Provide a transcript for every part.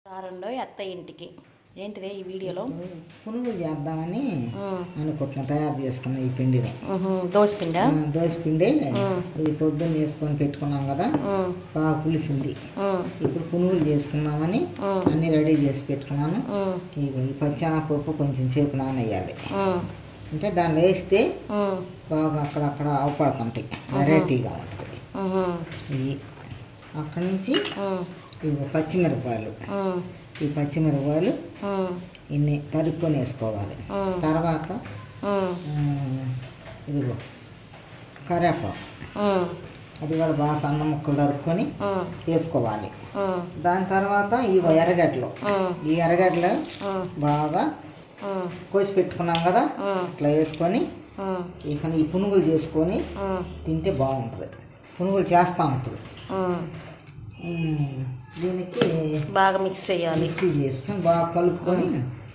కారంలో అత్త ఇంటికి ఏంటిదే ఈ వీడియోలో పునుగులు చేద్దామని ఉమ్, అనుకుంటున్నా తయారు చేసుకున్నా ఈ పిండిని ఉహు, దోసపిండా దోశ పిండి ఉమ్, ఈ పొద్దున్న వేసుకొని పెట్టుకున్నాం కదా ఉమ్, బాగా పులిసింది ఉమ్, ఇప్పుడు పునుగులు చేసుకుందామని ఉమ్, అన్నీ రెడీ చేసి పెట్టుకున్నాను ఉమ్, ఇగో ఈ పచ్చెనపప్పు కొంచెం సేపు నానయ్యాలి ఉమ్, అంటే దాన్ని వేస్తే ఉమ్, బాగా అక్కడక్కడ అవపడుతుంటాయి వెరైటీగా ఉంటుంది ఉహు, ఇవి అక్కడి నుంచి ఉమ్, ఇవి పచ్చిమిరపకాయలు ఉమ్, ఈ పచ్చిమిరపకాయలు ఉమ్, ఇన్ని తరుక్కొని వేసుకోవాలి ఉమ్, తర్వాత ఉమ్, ఉమ్, ఇదిగో కరేపాకు ఉమ్, అది కూడా బాగా సన్న ముక్కలు తరుక్కొని ఉమ్, వేసుకోవాలి ఉమ్, దాని తర్వాత ఈ ఎర్రగడ్డలు ఉమ్, ఈ ఎర్రగడ్డలు ఉమ్, బాగా ఉమ్, కోసి పెట్టుకున్నాం కదా ఉమ్, ఇట్లా వేసుకొని ఉమ్, ఇక ఈ పునుగులు చేసుకొని ఉమ్, తింటే బాగుంటుంది పునుగులు చేస్తూ ఉంటుంది ఉమ్. ఉమ్, దీనికి బాగా మిక్స్ చేయాలి మిక్సీ చేసుకొని బాగా కలుపుకొని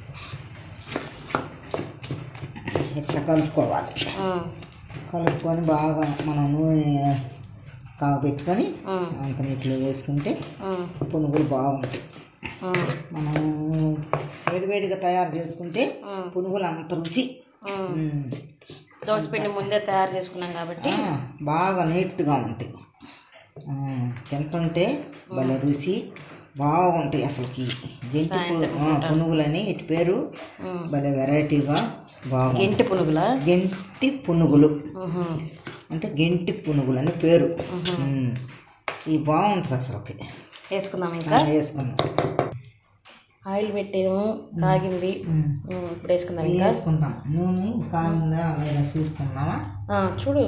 ఇట్లా కలుపుకోవాలి ఉమ్, కలుపుకొని బాగా మనం నూనె కాబెట్టుకొని ఉమ్, అంత నీటిలో వేసుకుంటే ఉమ్, పునుగులు బాగుంటాయి ఉమ్, మనం వేడివేడిగా తయారు చేసుకుంటే ఉమ్, పునుగులు అంత రుచి ఉమ్. ఉమ్. దోసపిండి ముందే తయారు చేసుకున్నాం కాబట్టి ఆ, బాగా నీట్గా ఉంటాయి ఆ, తింటుంటే భలే రుచి బాగుంటాయి అసలుకి గెంటి పు- ఆ, పునుగులని ఇటు పేరు ఉమ్. భలే వెరైటీగా బాగుంటాయి గెంటి పునుగులా గెంటి పునుగులు ఉహు, అంటే గెంటి పునుగులు అని పేరు ఉహు. ఉమ్. ఇవి బాగుంటుంది అసలుకి వేసుకుందాం ఆ, ఇంకా వేసుకున్నాం ఆయిల్ పెట్టాము కాగింది ఉమ్. ఉమ్, ఇప్పుడు వేసుకుందాం ఇంకా వేసుకుంటాం నూనె కాగిందా లేదా చూసుకుందామా ఆ, చూడు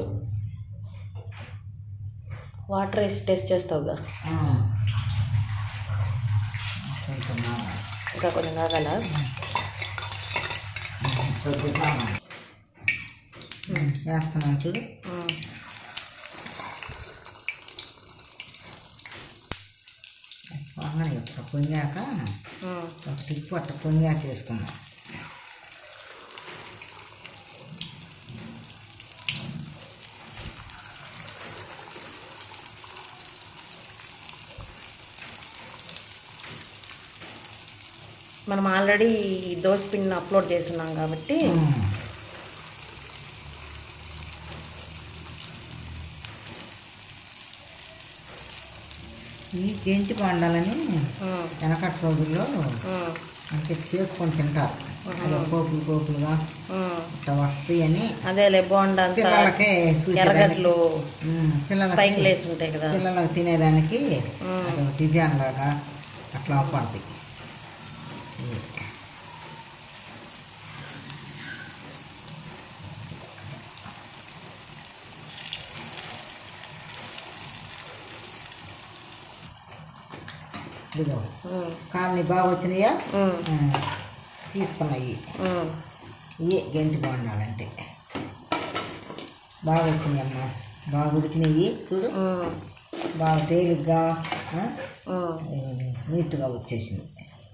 వాటర్ వేసి టెస్ట్ చేస్తావుగా ఆ. కొంచెం కావాలి. ఇంకా కొంచెం కాగల కొద్దిగా కావాలి. ఉమ్, వేస్తున్నాను చూడు ఉమ్, బాగానే ఇట్లా పొంగాక ఉమ్, ఒక టిప్పు అట్లా పొంగాక వేసుకున్నాం మనం ఆల్రెడీ దోశ పిండిని అప్లోడ్ చేస్తున్నాం కాబట్టి ఉమ్. ఈ గెంటి పండాలని ఉమ్, వెనకటి రోజుల్లో ఉమ్, అంటే చేసుకొని తింటారు అదే పోపులు పోపులుగా ఉమ్. ఇట్లా వస్తాయని అదేలే బోండా అంతా పిల్లలకి చూసేదానికి ఎర్రగడ్డలు ఉమ్, పిల్లలకి పైకి లేసి ఉంటాయి కదా పిల్లలకు తినేదానికి ఉమ్, అది ఒక డిజైన్ లాగా అట్లా పడుతుంది ఇదిగో ఉమ్, కాళ్ళని బాగా వచ్చినాయా ఉమ్, ఉమ్, తీసుకున్నాయి ఉమ్. ఇవి గంటి బాగుండాలంటే బాగా వచ్చినాయి అమ్మ బాగా ఉడికినాయి చూడు ఉమ్, బాగా తేలిగ్గా ఆ, ఉమ్. ఇది నీట్గా వచ్చేసింది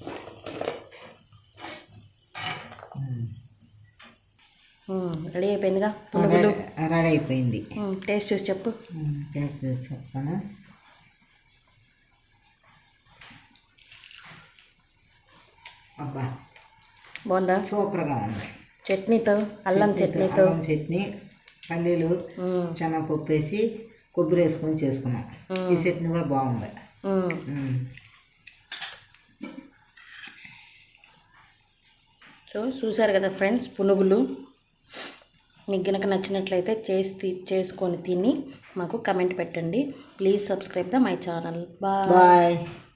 ఉమ్. ఉమ్, రెడీ అయిపోయిందిగా పునుగులు రెడీ రెడీ అయిపోయింది ఉమ్, టేస్ట్ చూసి చెప్పు ఉమ్, టేస్ట్ చూసి చెప్తాను అబ్బా బాగుందా సూపర్గా ఉంది చట్నీతో అల్లం చట్నీతో అల్లం చట్నీ పల్లీలు ఉమ్, శనగపప్పు వేసి కొబ్బరి వేసుకొని చేసుకున్నాం ఈ చట్నీ కూడా బాగుంది ఉమ్. ఉమ్. సో చూసారు కదా ఫ్రెండ్స్ పునుగులు మీకు గనక నచ్చినట్లయితే చేసి తి- చేసుకొని తిని మాకు కమెంట్ పెట్టండి please subscribe the my channel bye bye